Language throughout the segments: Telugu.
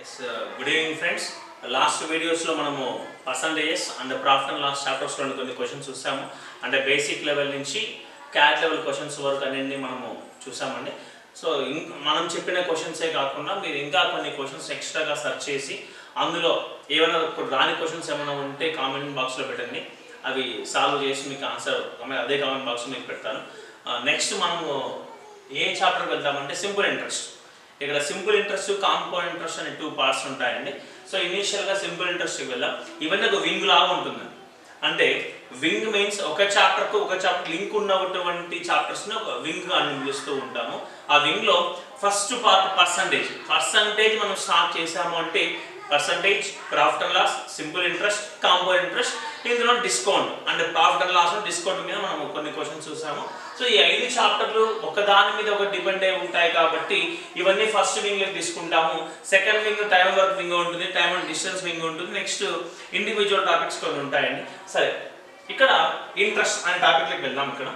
Yes good evening friends last వీడియోస్లో మనము percentages and profit and loss చాప్టర్స్లో కొన్ని క్వశ్చన్స్ చూసాము అంటే బేసిక్ లెవెల్ నుంచి క్యాట్ లెవెల్ క్వశ్చన్స్ వరకు అన్నింటినీ మనము చూసామండి సో ఇంక మనం చెప్పిన క్వశ్చన్సే కాకుండా మీరు ఇంకా కొన్ని క్వశ్చన్స్ ఎక్స్ట్రాగా సెర్చ్ చేసి అందులో ఏమైనా ఇప్పుడు రాని క్వశ్చన్స్ ఏమైనా ఉంటే కామెంట్ బాక్స్లో పెట్టండి అవి సాల్వ్ చేసి మీకు ఆన్సర్ అదే కామెంట్ బాక్స్లో మీకు పెడతాను నెక్స్ట్ మనము ఏ చాప్టర్కి వెళ్తామంటే సింపుల్ ఇంట్రెస్ట్ ఇక్కడ సింపుల్ ఇంట్రెస్ట్ కాంపౌండ్ ఇంట్రెస్ట్ అనే టూ పార్ట్స్ ఉంటాయండి సో ఇనీషియల్గా సింపుల్ ఇంట్రెస్ట్కి వెళ్దాం ఇవన్నీ ఒక వింగ్ లాగా ఉంటుంది అంటే వింగ్ మీన్స్ ఒక చాప్టర్కు ఒక చాప్టర్ లింక్ ఉన్నటువంటి చాప్టర్స్ని ఒక వింగ్ అని పిలుస్తూ ఉంటాము ఆ వింగ్లో ఫస్ట్ పార్ట్ పర్సంటేజ్ పర్సంటేజ్ మనం స్టార్ట్ చేసాము అంటే percentage profit and loss simple interest compound interest ఇందులో డిస్కౌంట్ అంటే ప్రాఫిట్ అండ్ లాస్ డిస్కౌంట్ మీద మనం కొన్ని క్వశ్చన్స్ చూసాము సో ఈ ఐదు చాప్టర్లు ఒకదాని మీద ఒక డిపెండ్ అయి ఉంటాయి కాబట్టి ఇవన్నీ ఫస్ట్ వింగ్ లో తీసుకుంటాము second wing time work wing ఉంటుంది టైం అండ్ డిస్టెన్స్ వింగ్ ఉంటుంది నెక్స్ట్ ఇండివిజువల్ టాపిక్స్ కొన్ని ఉంటాయండి సరే ఇక్కడ ఇంట్రెస్ట్ అనే టాపిక్లోకి వెళ్దాం ఇక్కడ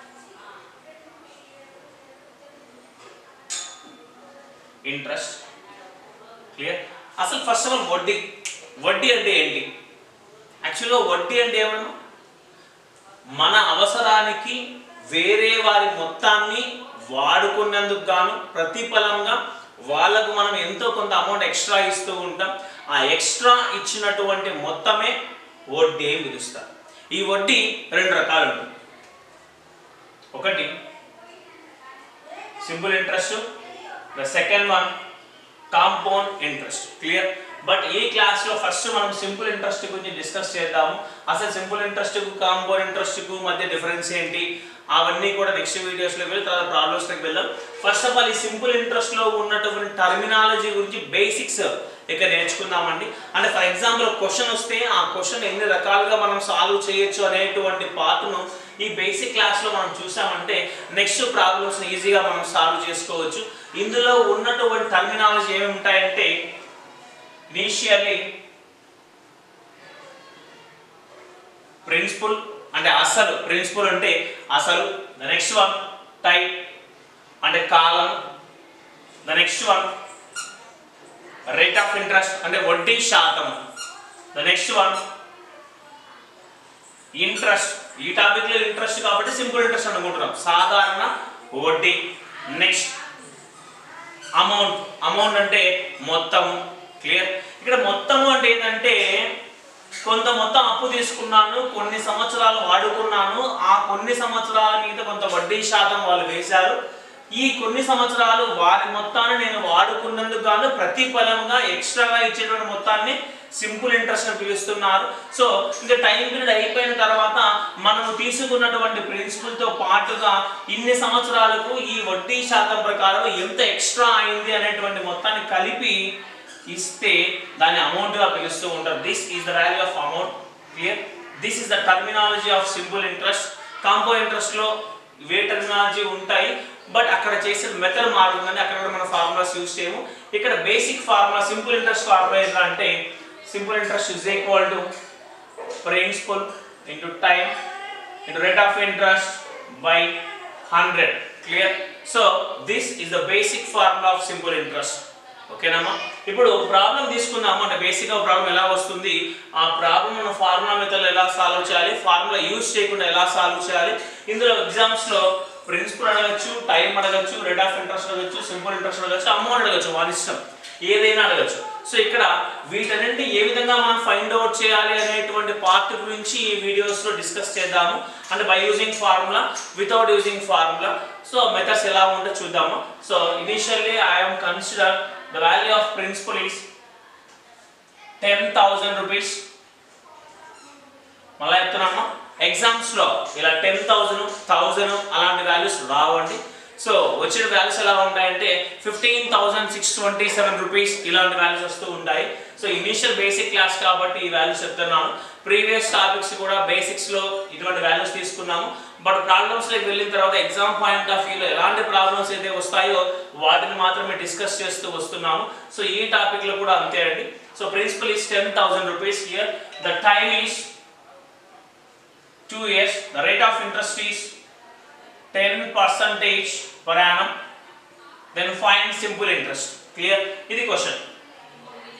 ఇంట్రెస్ట్ క్లియర్ అసలు ఫస్ట్ ఆఫ్ ఆల్ వడ్డీ వడ్డీ అంటే ఏంటి యాక్చువల్గా వడ్డీ అంటే ఏమన్నా మన అవసరానికి వేరే వారి మొత్తాన్ని వాడుకున్నందుకు గాను ప్రతిఫలంగా వాళ్ళకు మనం ఎంతో కొంత అమౌంట్ ఎక్స్ట్రా ఇస్తూ ఉంటాం ఆ ఎక్స్ట్రా ఇచ్చినటువంటి మొత్తమే వడ్డీ అని పిలుస్తారు ఈ వడ్డీ రెండు రకాలు ఉంటుంది ఒకటి simple interest the second one compound interest clear but ఈ క్లాస్లో ఫస్ట్ మనం సింపుల్ ఇంట్రెస్ట్ గురించి డిస్కస్ చేద్దాము అసలు సింపుల్ ఇంట్రెస్ట్కు కాంపౌండ్ ఇంట్రెస్ట్కు మధ్య డిఫరెన్స్ ఏంటి అవన్నీ కూడా నెక్స్ట్ వీడియోస్లోకి వెళ్ళి తర్వాత ప్రాబ్లమ్స్లోకి వెళ్దాం ఫస్ట్ ఆఫ్ ఆల్ ఈ సింపుల్ ఇంట్రెస్ట్లో ఉన్నటువంటి టర్మినాలజీ గురించి బేసిక్స్ ఇక నేర్చుకుందామండి అంటే ఫర్ ఎగ్జాంపుల్ క్వశ్చన్ వస్తే ఆ క్వశ్చన్ ఎన్ని రకాలుగా మనం సాల్వ్ చేయొచ్చు అనేటువంటి పార్ట్ను ఈ బేసిక్ క్లాస్లో మనం చూసామంటే నెక్స్ట్ ప్రాబ్లమ్స్ ఈజీగా మనం సాల్వ్ చేసుకోవచ్చు ఇందులో ఉన్నటువంటి టర్మినాలజీ ఏమి ఉంటాయంటే ఇనీషియల్లీ ప్రిన్సిపల్ అంటే అసలు ప్రిన్సిపల్ అంటే అసలు ద నెక్స్ట్ వన్ టైప్ అంటే కాలం the next one rate of interest అంటే వడ్డీ శాతం ద నెక్స్ట్ వన్ ఇంట్రెస్ట్ ఈ టాపిక్ లో ఇంట్రెస్ట్ కాబట్టి సింపుల్ ఇంట్రెస్ట్ అనుకుంటున్నాం సాధారణ వడ్డీ నెక్స్ట్ అమౌంట్ అమౌంట్ అంటే మొత్తం క్లియర్ ఇక్కడ మొత్తము అంటే ఏంటంటే కొంత మొత్తం అప్పు తీసుకున్నాను కొన్ని సంవత్సరాలు వాడుకున్నాను ఆ కొన్ని సంవత్సరాల మీద కొంత వడ్డీ శాతం వాళ్ళు వేశారు ఈ కొన్ని సంవత్సరాలు వారి మొత్తాన్ని నేను వాడుకున్నందుకు గాను ప్రతిఫలంగా ఎక్స్ట్రాగా ఇచ్చేటువంటి మొత్తాన్ని సింపుల్ ఇంట్రెస్ట్ అని పిలుస్తున్నారు సో ఇంకా టైం పీరియడ్ అయిపోయిన తర్వాత మనం తీసుకున్నటువంటి ప్రిన్సిపల్తో పాటుగా ఇన్ని సంవత్సరాలకు ఈ వడ్డీ శాతం ప్రకారం ఎంత ఎక్స్ట్రా అయింది అనేటువంటి మొత్తాన్ని కలిపి ఇస్తే దాన్ని అమౌంట్గా పిలుస్తూ ఉంటారు this is the value of amount clear this is the terminology of simple interest compound ఇంట్రెస్ట్లో వే టర్మినాలజీ ఉంటాయి బట్ అక్కడ చేసే మెథడ్ మారుతుందని అక్కడ కూడా మన ఫార్ములాస్ యూజ్ చేయము ఇక్కడ basic formula simple interest formula ఏంటంటే అంటే simple interest is equal to principal into time into rate of interest by hundred clear so this is the basic formula of simple interest ఓకేనమ్మా ఇప్పుడు ప్రాబ్లం తీసుకుందాము అంటే బేసిక్గా ప్రాబ్లం ఎలా వస్తుంది ఆ ప్రాబ్లం మనం ఫార్ములా మెథడ్లో ఎలా సాల్వ్ చేయాలి ఫార్ములా యూజ్ చేయకుండా ఎలా సాల్వ్ చేయాలి ఇందులో ఎగ్జామ్స్లో ప్రిన్సిపల్ అడగచ్చు టైం అడగచ్చు రేట్ ఆఫ్ ఇంట్రెస్ట్ అడగచ్చు సింపుల్ ఇంట్రెస్ట్ అడగచ్చు అమౌంట్ అడగచ్చు వాళ్ళ ఇష్టం ఏదైనా అడగచ్చు సో ఇక్కడ వీటన్నింటి ఏ విధంగా మనం ఫైండ్ అవుట్ చేయాలి అనేటువంటి పార్ట్ గురించి ఈ వీడియోస్లో డిస్కస్ చేద్దాము అంటే by using formula without using formula so methods ఎలా ఉందో చూద్దాము so initially I'm consider the value of principal is ten thousand rupees మళ్ళీ చెప్తున్నామా ఎగ్జామ్స్లో ఇలా టెన్ థౌజండ్ థౌజండ్ అలాంటి వాల్యూస్ రావండి సో వచ్చిన వాల్యూస్ ఎలా ఉంటాయంటే fifteen thousand six twenty seven rupees ఇలాంటి వాల్యూస్ వస్తూ ఉంటాయి సో ఇనిషియల్ బేసిక్ క్లాస్ కాబట్టి ఈ వాల్యూస్ చెప్తున్నాను ప్రీవియస్ టాపిక్స్ కూడా బేసిక్స్లో ఇటువంటి వాల్యూస్ తీసుకున్నాము బట్ ప్రాబ్లమ్స్లోకి వెళ్ళిన తర్వాత ఎగ్జామ్ పాయింట్ ఆఫ్ వ్యూలో ఎలాంటి ప్రాబ్లమ్స్ అయితే వస్తాయో వాటిని మాత్రమే డిస్కస్ చేస్తూ వస్తున్నాము సో ఈ టాపిక్లో కూడా అంతే అండి so principal is ten thousand rupees here the time is two years the rate of interest is ten percentage per annum then find simple interest clear ఇది క్వశ్చన్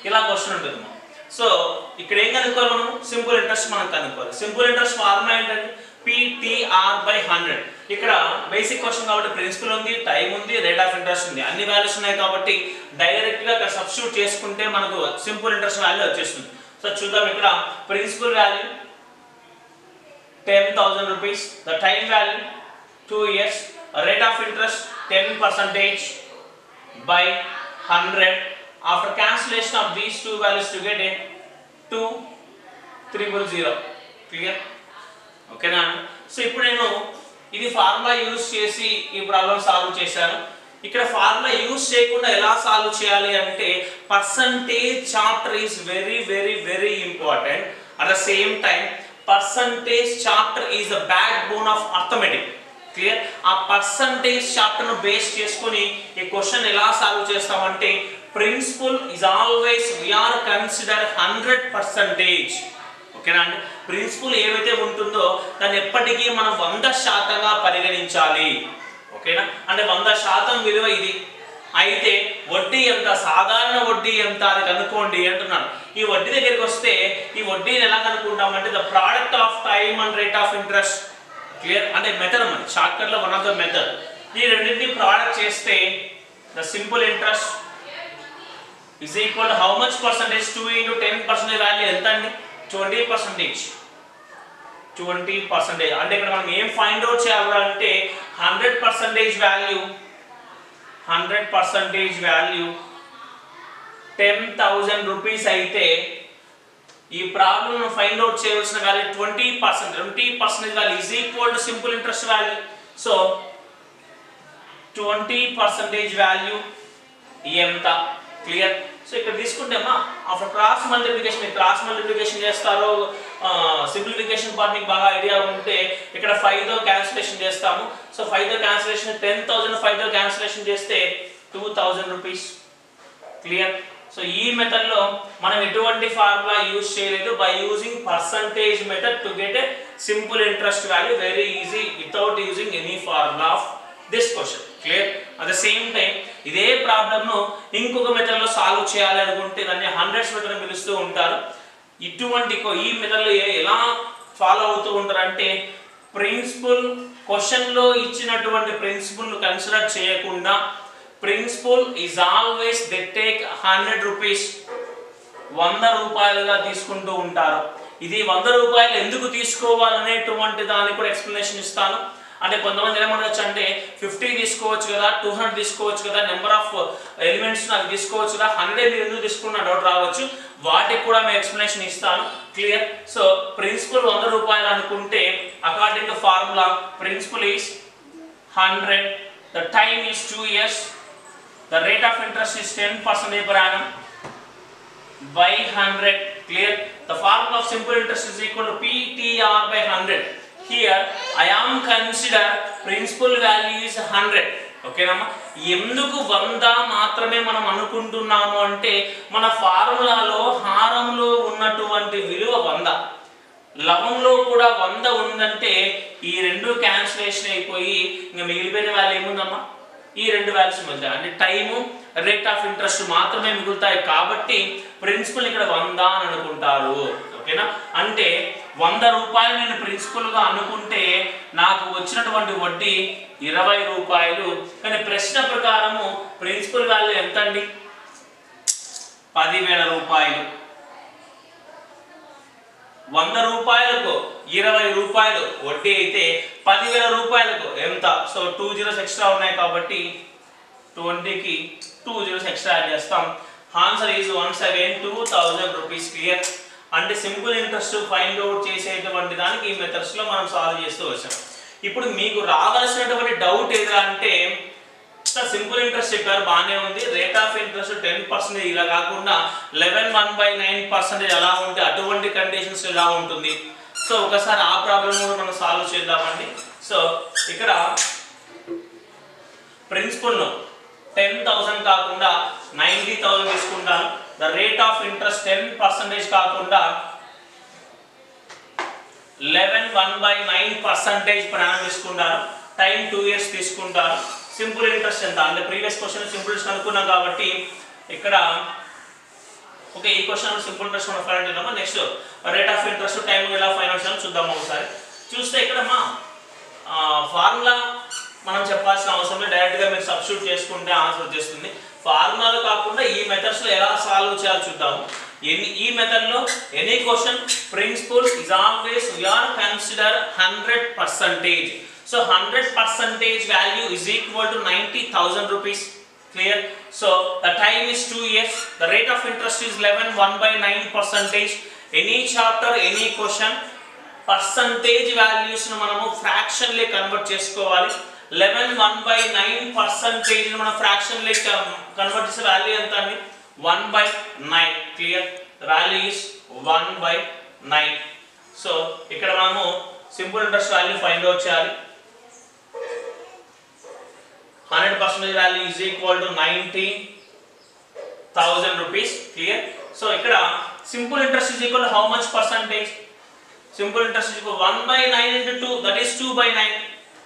ఇలా క్వశ్చన్ ఉంటుంది సో ఇక్కడ ఏం కనుక్కోవాలి మనం సింపుల్ ఇంట్రెస్ట్ మనం కనుక్కోవాలి సింపుల్ ఇంట్రెస్ట్ ఫార్ములా ఏంటంటే పిటిఆర్ బై హండ్రెడ్ ఇక్కడ బేసిక్ క్వశ్చన్ కాబట్టి ప్రిన్సిపల్ ఉంది టైం ఉంది రేట్ ఆఫ్ ఇంట్రెస్ట్ ఉంది అన్ని వాల్యూస్ ఉన్నాయి కాబట్టి డైరెక్ట్ గా ఇక్కడ సబ్స్టిట్యూట్ చేసుకుంటే మనకు సింపుల్ ఇంట్రెస్ట్ వాల్యూ వచ్చేస్తుంది సో చూద్దాం ఇక్కడ principal value ten thousand rupees the time value two years rate of interest ten percentage by 100 after cancellation of these two values to get a 2 triple zero clear ఓకేనా సో ఇప్పుడు నేను ఇది ఫార్ములా యూజ్ చేసి ఈ ప్రాబ్లం సాల్వ్ చేశాను ఇక్కడ ఫార్ములా యూజ్ చేయకుండా ఎలా సాల్వ్ చేయాలి అంటే percentage chapter is very very very important at the same time percentage chapter is the backbone of arithmetic clear ఆ పర్సంటేజ్ చాప్టర్ ను బేస్ చేసుకొని ఈ క్వశ్చన్ ఎలా సాల్వ్ చేస్తామంటే principal is always we are consider hundred percentage ఓకేనా అండి ప్రిన్సిపల్ ఏవైతే ఉంటుందో దాన్ని ఎప్పటికీ మనం వంద శాతంగా పరిగణించాలి ఓకేనా అంటే వంద శాతం విలువ ఇది అయితే వడ్డీ ఎంత సాధారణ వడ్డీ ఎంత అని కనుక్కోండి అంటున్నాను ఈ వడ్డీ దగ్గరికి వస్తే ఈ వడ్డీని ఎలా కనుక్కుంటామంటే the product of time and rate of interest clear అంటే మెథడ్ అన్నమాట షార్ట్ కట్ లో వన్ ఆఫ్ ద మెథడ్ ఈ రెండింటిని ప్రోడక్ట్ చేస్తే the simple interest is equal how much percentage two into ten percentage value ఎంత అండి ట్వంటీ పర్సెంటేజ్ ట్వంటీ పర్సెంటేజ్ అంటే ఇక్కడ మనం ఏం ఫైండ్ అవుట్ చేయాలంటే hundred percentage value hundred percentage value ten thousand rupees అయితే ఈ ప్రాబ్లమ్ ఫైండ్ అవుట్ చేయవలసిన value twenty percent twenty percentage value is equal to simple interest value so twenty percentage value ఎంత క్లియర్ సో ఇక్కడ తీసుకుంటే అమ్మా after cross multiplication cross multiplication చేస్తారో సింప్లిఫికేషన్ పార్ట్ మీకు బాగా ఐడియా ఉంటే ఇక్కడ ఫైవ్ తో క్యాన్సిలేషన్ చేస్తాము సో ఫైవ్ తో క్యాన్సిలేషన్ టెన్ థౌసండ్ ఫైవ్ తో క్యాన్సిలేషన్ చేస్తే two thousand rupees clear so ఈ మెథడ్ లో మనం ఎటువంటి ఫార్ములా యూజ్ చేయలేదు by using percentage method to get a simple interest value very easy without using any formula of this question clear at the same time ఇదే ప్రాబ్లమ్ ను ఇంకొక మెథడ్ లో సాల్వ్ చేయాలి అనుకుంటే దాన్ని హండ్రెడ్స్ మెథడ్ అని పిలుస్తూ ఉంటారు ఇటువంటి కో- ఈ మెథడ్ లో ఏ- ఎలా ఫాలో అవుతూ ఉంటారు అంటే ప్రిన్సిపల్ క్వశ్చన్ లో ఇచ్చినటువంటి ప్రిన్సిపల్ ను కన్సిడర్ చేయకుండా principal is always they take hundred rupees వంద రూపాయలుగా తీసుకుంటూ ఉంటారు ఇది వంద రూపాయలు ఎందుకు తీసుకోవాలనేటువంటి దానికి కూడా ఎక్స్ప్లెనేషన్ ఇస్తాను అంటే కొంతమంది ఏమనొచ్చు అంటే ఫిఫ్టీ తీసుకోవచ్చు కదా టూ హండ్రెడ్ తీసుకోవచ్చు కదా నెంబర్ ఆఫ్ ఎలిమెంట్స్ నాకు తీసుకోవచ్చు కదా హండ్రెడ్ మీరు ఎందుకు తీసుకున్న డౌట్ రావచ్చు వాటికి కూడా మేము ఎక్స్ప్లెనేషన్ ఇస్తాను క్లియర్ సో ప్రిన్సిపల్ వంద రూపాయలు అనుకుంటే according to formula principal is hundred the time is two years the rate of interest is 10% per annum by 100 clear the formula of simple interest is equal to ptr by 100 here i am consider principal value is 100 ఓకేనమ్మా ఎందుకు వంద మాత్రమే మనం అనుకుంటున్నాము అంటే మన ఫార్ములాలో హారంలో ఉన్నటువంటి విలువ వంద లవంలో కూడా వంద ఉందంటే ఈ రెండు క్యాన్సిలేషన్ అయిపోయి ఇంకా మిగిలిపోయిన వాల్యూ ఏముందమ్మా ఈ రెండు వాల్యూస్ మధ్య అంటే టైము రేట్ ఆఫ్ ఇంట్రెస్ట్ మాత్రమే మిగులుతాయి కాబట్టి ప్రిన్సిపల్ ఇక్కడ వంద అని అనుకుంటారు ఓకేనా అంటే వంద రూపాయలు నేను ప్రిన్సిపల్ గా అనుకుంటే నాకు వచ్చినటువంటి వడ్డీ ఇరవై రూపాయలు కానీ ప్రశ్న ప్రకారము ప్రిన్సిపల్ వాల్యూ ఎంత అండి పదివేల రూపాయలు వంద రూపాయలకు ఇరవై రూపాయలు వడ్డీ అయితే పదివేల రూపాయలకు ఎంత సో టూ జీరోస్ ఎక్స్ట్రా ఉన్నాయి కాబట్టి ట్వంటీకి టూ జీరోస్ ఎక్స్ట్రా యాడ్ చేస్తాం answer is once again two thousand rupees clear అంటే సింపుల్ ఇంట్రెస్ట్ ఫైండ్ అవుట్ చేసేటువంటి దానికి ఈ మెథడ్స్ లో మనం సాల్వ్ చేస్తూ వచ్చాం ఇప్పుడు మీకు రావాల్సినటువంటి డౌట్ ఏదా అంటే సార్ సింపుల్ ఇంట్రెస్ట్ చెప్పారు బాగానే ఉంది rate of interest ten percentage ఇలా కాకుండా eleven one by nine percentage ఎలా ఉంటే అటువంటి కండిషన్స్ ఎలా ఉంటుంది సో ఒకసారి ఆ ప్రాబ్లం కూడా మనం సాల్వ్ చేద్దామండి సో ఇక్కడ ప్రిన్సిపల్ను టెన్ థౌసండ్ కాకుండా నైంటీ థౌసండ్ తీసుకుంటాను the rate of interest ten percentage కాకుండా eleven one by nine percentage ప్రయాణం తీసుకుంటాను టైం టూ ఇయర్స్ తీసుకుంటాను సింపుల్ ఇంట్రెస్ట్ ఎంత అంటే ప్రీవియస్ క్వశ్చన్ సింపుల్ ఇంట్రెస్ట్ అనుకున్నాం కాబట్టి ఇక్కడ ఓకే ఈ క్వశ్చన్ సింపుల్ ఇంట్రెస్ట్ మనం ఫైండ్ చేద్దామా next rate of interest time ఎలా ఫైండ్ చేయాలో చూద్దాం ఒకసారి చూస్తే ఇక్కడ మా ఫార్ములా మనం చెప్పాల్సిన అవసరం లేదు డైరెక్ట్గా మీరు సబ్స్టిట్యూట్ చేసుకుంటే ఆన్సర్ వచ్చేస్తుంది ఫార్ములాలు కాకుండా ఈ మెథడ్స్లో ఎలా సాల్వ్ చేయాలో చూద్దాము ఎన్ని ఈ మెథడ్లో any question principal is always we are consider hundred percentage so hundred percentage value is equal to ninety thousand rupees clear so the time is 2 years the rate of interest is 11 1 by 9 percentage any chapter any question percentage values మనము ఫ్రాక్షన్ లే కన్వర్ట్ చేసుకోవాలి eleven one by nine percentage మనం ఫ్రాక్షన్ లే కన్వర్ట్ చేసే వాల్యూ ఎంత అండి one by nine clear value is one by nine so ఇక్కడ మనము simple interest value find out చేయాలి hundred percentage value is equal to ninety thousand rupees clear so ఇక్కడ simple interest is equal how much percentage simple interest is equal one by nine into two that is two by nine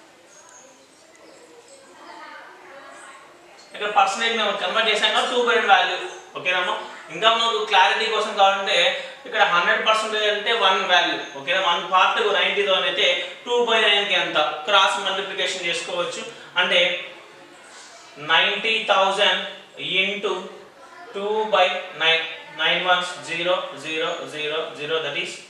ఇక్కడ పర్సంటేజ్ మేము కన్వర్ట్ చేసాం కదా టూ బై వాల్యూ ఓకేనమ్మా ఇంకా మనకు క్లారిటీ కోసం కావాలంటే ఇక్కడ హండ్రెడ్ పర్సెంటేజ్ అంటే వన్ వాల్యూ ఓకేనా వన్ పార్ట్ నైంటీ థౌసండ్ అయితే టూ బై నైన్కి ఎంత క్రాస్ మల్టిప్లికేషన్ చేసుకోవచ్చు అంటే ninety thousand into two by nine nine ones zero zero zero zero that is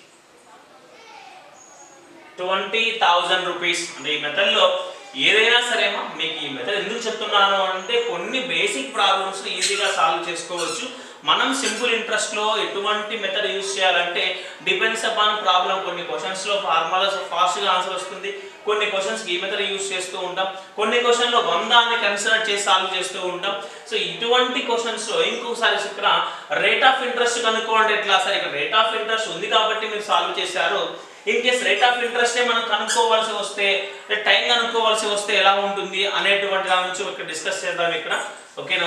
twenty thousand rupees అంటే ఈ మెథడ్లో ఏదైనా సరేమా మీకు ఈ మెథడ్ ఎందుకు చెప్తున్నాను అంటే కొన్ని బేసిక్ ప్రాబ్లమ్స్ ఈజీగా సాల్వ్ చేసుకోవచ్చు మనం సింపుల్ ఇంట్రెస్ట్లో ఎటువంటి మెథడ్ యూజ్ చేయాలంటే డిపెండ్స్ అపాన్ ప్రాబ్లం కొన్ని క్వశ్చన్స్లో ఫార్ములాస్ ఫాస్ట్గా ఆన్సర్ వస్తుంది కొన్ని క్వశ్చన్స్కి ఈ మెథడ్ యూజ్ చేస్తూ ఉంటాం కొన్ని క్వశ్చన్లో వందాన్ని కన్సిడర్ చేసి సాల్వ్ చేస్తూ ఉంటాం సో ఇటువంటి క్వశ్చన్స్లో ఇంకొకసారి ఇక్కడ రేట్ ఆఫ్ ఇంట్రెస్ట్ కనుక్కోవాలంటే ఎట్లా సార్ ఇక్కడ రేట్ ఆఫ్ ఇంట్రెస్ట్ ఉంది కాబట్టి మీరు సాల్వ్ చేశారు in case rate of interest మనం కనుక్కోవాల్సి వస్తే టైం కనుక్కోవాల్సి వస్తే ఎలా ఉంటుంది అనేటువంటి దాని నుంచి ఇక్కడ డిస్కస్ చేద్దాం ఇక్కడ ఓకేనా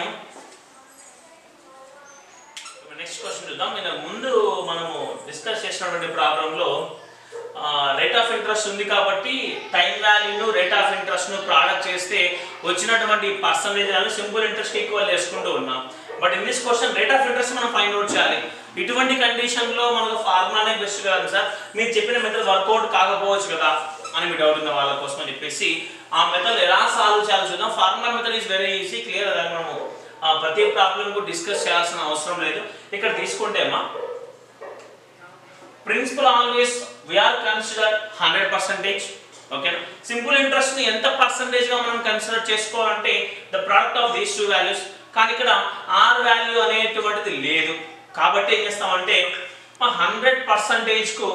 నెక్స్ట్ క్వశ్చన్ చూద్దాం నేను ముందు మనము డిస్కస్ చేసినటువంటి ప్రాబ్లంలో రేట్ ఆఫ్ ఇంట్రెస్ట్ ఉంది కాబట్టి టైం వాల్యూను రేట్ ఆఫ్ ఇంట్రెస్ట్ను ప్రోడక్ట్ చేస్తే వచ్చినటువంటి percentage value simple interest equal చేసుకుంటూ ఉన్నాం but in this question rate of interest మనం ఫైండ్ అవుట్ చేయాలి ఇటువంటి కండిషన్లో మనకు ఫార్ములానే బెస్ట్ కదా సార్ మీరు చెప్పిన మెథడ్ వర్కౌట్ కాకపోవచ్చు కదా అని మీ డౌట్ ఉన్న వాళ్ళ కోసం అని చెప్పేసి ఆ మెథడ్ ఎలా సాల్వ్ చేయాలో చూద్దాం formula method is very easy clear అది మనము ఆ, ప్రతి ప్రాబ్లం డిస్కస్ చేయాల్సిన అవసరం లేదు ఇక్కడ తీసుకుంటే అమ్మా principal always we are consider hundred percentage ఓకేనా సింపుల్ ఇంట్రెస్ట్ ని ఎంత పర్సెంటేజ్ గా మనం కన్సిడర్ చేసుకోవాలంటే the product of these two values కానీ ఇక్కడ ఆర్ వాల్యూ అనేటువంటిది లేదు కాబట్టి ఏం చేస్తామంటే హండ్రెడ్ పర్సెంటేజ్ కు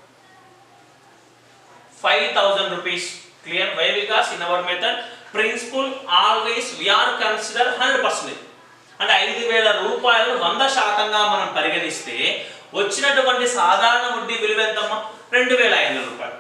five thousand rupees clear why because in our method principal always we are consider hundred percentage అంటే ఐదు వేల రూపాయలు వంద శాతంగా మనం పరిగణిస్తే వచ్చినటువంటి సాధారణ వడ్డీ విలువ ఎంతమ్మా రెండు వేల ఐదు వందల రూపాయలు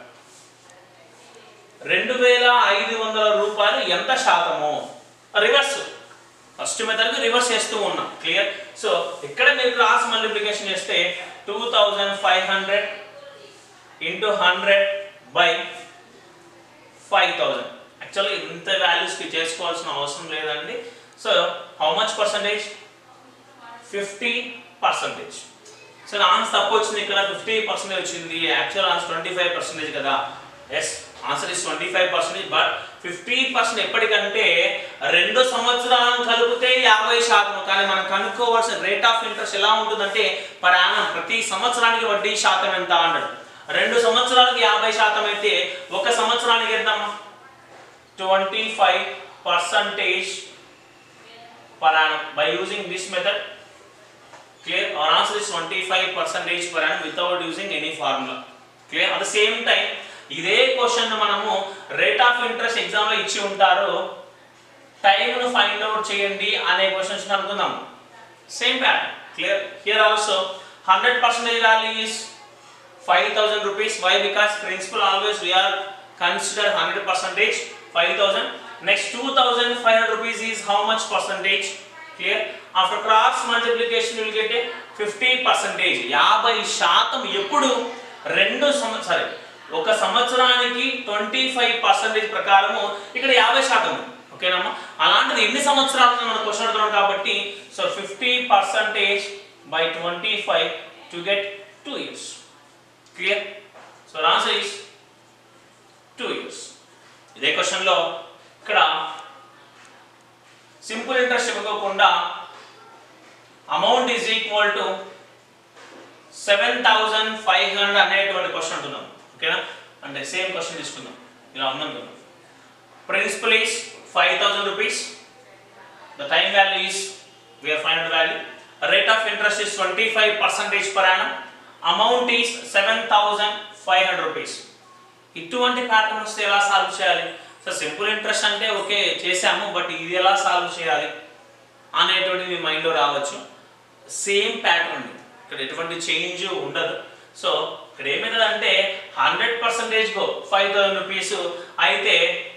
రెండు వేల ఐదు వందల రూపాయలు ఎంత శాతము రివర్స్ ఫస్ట్ మెథడ్కి రివర్స్ చేస్తూ ఉన్నాం క్లియర్ సో ఇక్కడ మీరు క్రాస్ మల్టిప్లికేషన్ చేస్తే two thousand five hundred into hundred by five thousand యాక్చువల్గా ఇంత వాల్యూస్కి చేసుకోవాల్సిన అవసరం లేదండి so how much percentage fifty percentage so answer తప్పు వచ్చింది ఇక్కడ ఫిఫ్టీ పర్సెంటేజ్ వచ్చింది actual answer twenty five percentage కదా yes answer is twenty five percentage but fifty percent ఎప్పటికంటే రెండు సంవత్సరాలను కలిపితే యాభై శాతం కానీ మనం కనుక్కోవాల్సిన రేట్ ఆఫ్ ఇంట్రెస్ట్ ఎలా ఉంటుందంటే పర్ యానం ప్రతి సంవత్సరానికి వడ్డీ శాతం ఎంత అన్నాడు రెండు సంవత్సరాలకి యాభై శాతం అయితే ఒక సంవత్సరానికి ఎంతమ్మా twenty five percentage per annum by using this method clear our answer is 25 percentage per annum without using any formula clear at the same time ఇదే క్వశ్చన్ మనము రేట్ ఆఫ్ ఇంట్రెస్ట్ ఎగ్జామ్ లో ఇచ్చి ఉంటారు టైం ను ఫైండ్ అవుట్ చేయండి అనే క్వశ్చన్స్ అనుకుందాం same pattern clear here also hundred percentage value is five thousand rupees why because principal always we are consider hundred percentage five thousand next two thousand five hundred rupees is how much percentage clear after cross multiplication will get fifty percentage యాభై శాతం ఎప్పుడు రెండు సంవత్సరాలు ఒక సంవత్సరానికి ట్వంటీ ఫైవ్ పర్సెంటేజ్ ప్రకారము ఇక్కడ యాభై శాతం ఓకేనమ్మా అలాంటిది ఎన్ని సంవత్సరాలు మనం క్వశ్చన్ అడుగుతున్నాం కాబట్టి so fifty percentage by 25 to get 2 years. Clear? So the answer is 2 years. ఇదే క్వశ్చన్లో ఇక్కడ సింపుల్ ఇంట్రెస్ట్ ఇవ్వకుండా amount is equal to seven thousand five hundred అనేటువంటి క్వశ్చన్ అంటున్నాం ఓకేనా అంటే సేమ్ క్వశ్చన్ తీసుకుందాం ఇలా ఉందనుకుందాం principal is five thousand rupees the time value is where five hundred value rate of interest is twenty five percentage per annum amount is seven thousand five hundred rupees ఇటువంటి ప్యాటర్న్ వస్తే ఎలా సాల్వ్ చేయాలి సో సింపుల్ ఇంట్రెస్ట్ అంటే ఓకే చేసాము బట్ ఇది ఎలా సాల్వ్ చేయాలి అనేటువంటిది మీ మైండ్లో రావచ్చు సేమ్ ప్యాటర్న్ ఇక్కడ ఎటువంటి చేంజ్ ఉండదు సో ఇక్కడ ఏమైందంటే hundred percentage go five thousand rupees అయితే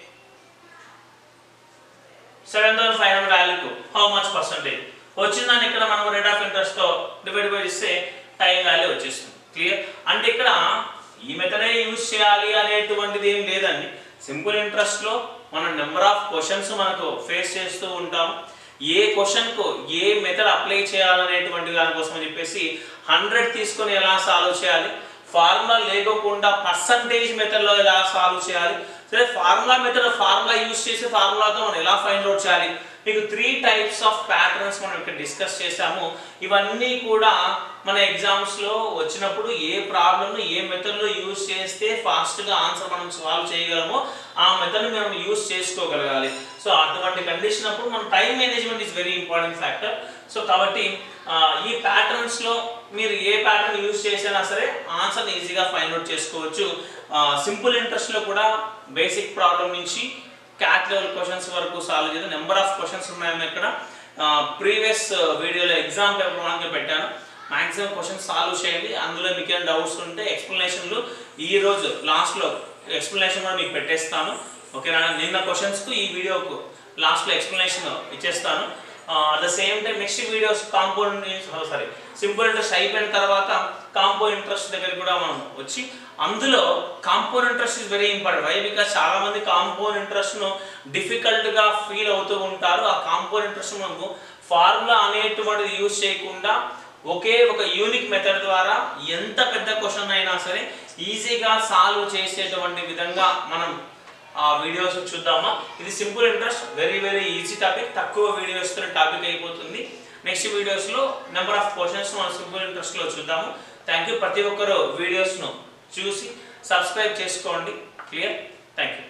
సెవెన్ థౌసండ్ ఫైవ్ హండ్రెడ్ వాల్యూకు హౌ మచ్ పర్సెంటేజ్ వచ్చిందని ఇక్కడ మనం రేట్ ఆఫ్ ఇంట్రెస్ట్తో డివైడ్ బై ఇస్తే టైం వాల్యూ వచ్చేస్తుంది క్లియర్ అంటే ఇక్కడ ఈ మెథడే యూజ్ చేయాలి అనేటువంటిది ఏం లేదండి సింపుల్ ఇంట్రెస్ట్లో మనం నెంబర్ ఆఫ్ క్వశ్చన్స్ మనకు ఫేస్ చేస్తూ ఉంటాం ఏ క్వశ్చన్కు ఏ మెథడ్ అప్లై చేయాలనేటువంటి దానికోసం అని చెప్పేసి హండ్రెడ్ తీసుకొని ఎలా సాల్వ్ చేయాలి ఫార్ములా లేకోకుండా పర్సంటేజ్ మెథడ్లో ఎలా సాల్వ్ చేయాలి సరే ఫార్ములా మెథడ్ ఫార్ములా యూస్ చేసి ఫార్ములాతో మనం ఎలా ఫైండ్ అవుట్ చేయాలి మీకు త్రీ టైప్స్ ఆఫ్ ప్యాటర్న్స్ మనం ఇక్కడ డిస్కస్ చేసాము ఇవన్నీ కూడా మన ఎగ్జామ్స్లో వచ్చినప్పుడు ఏ ప్రాబ్లమ్ను ఏ మెథడ్లో యూస్ చేస్తే ఫాస్ట్గా ఆన్సర్ మనం సాల్వ్ చేయగలమో ఆ మెథడ్ని మనం యూస్ చేసుకోగలగాలి సో అటువంటి కండిషన్ అప్పుడు మన time management is very important factor so కాబట్టి ఆ, ఈ ప్యాటర్న్స్లో మీరు ఏ ప్యాటర్న్ యూస్ చేసినా సరే ఆన్సర్ని ఈజీగా ఫైండ్ అవుట్ చేసుకోవచ్చు సింపుల్ ఇంట్రెస్ట్లో కూడా బేసిక్ ప్రాబ్లం నుంచి క్యాట్ లెవెల్ క్వశ్చన్స్ వరకు సాల్వ్ చేద్దాం నెంబర్ ఆఫ్ క్వశ్చన్స్ ఉన్నాయన్న ఇక్కడ ప్రీవియస్ వీడియోలో ఎగ్జామ్ పేపర్ వన్కి పెట్టాను మ్యాక్సిమం క్వశ్చన్స్ సాల్వ్ చేయండి అందులో మీకు ఏమైనా డౌట్స్ ఉంటే ఎక్స్ప్లెనేషన్లు ఈ రోజు లాస్ట్లో ఎక్స్ప్లెనేషన్ కూడా మీకు పెట్టేస్తాను ఓకేనా నిన్న క్వశ్చన్స్కు ఈ వీడియోకు లాస్ట్లో ఎక్స్ప్లెనేషన్ ఇచ్చేస్తాను at the same time next videos compound sorry simple interest అయిపోయిన తర్వాత కాంపౌండ్ ఇంట్రెస్ట్ దగ్గర కూడా మనం వచ్చి అందులో compound interest is very important why because చాలా మంది కాంపౌండ్ ఇంట్రెస్ట్ను డిఫికల్ట్గా ఫీల్ అవుతూ ఉంటారు ఆ కాంపౌండ్ ఇంట్రెస్ట్ మనకు ఫార్ములా అనేటువంటిది యూజ్ చేయకుండా ఒకే ఒక యూనిక్ మెథడ్ ద్వారా ఎంత పెద్ద క్వశ్చన్ అయినా సరే ఈజీగా సాల్వ్ చేసేటువంటి విధంగా మనం ఆ వీడియోస్ చూద్దామా ఇది simple interest very very easy topic తక్కువ వీడియోస్తో టాపిక్ అయిపోతుంది నెక్స్ట్ వీడియోస్లో నెంబర్ ఆఫ్ క్వశ్చన్స్ మనం సింపుల్ ఇంట్రెస్ట్లో చూద్దాము థ్యాంక్ యూ ప్రతి ఒక్కరు వీడియోస్ను చూసి సబ్స్క్రైబ్ చేసుకోండి క్లియర్ థ్యాంక్ యూ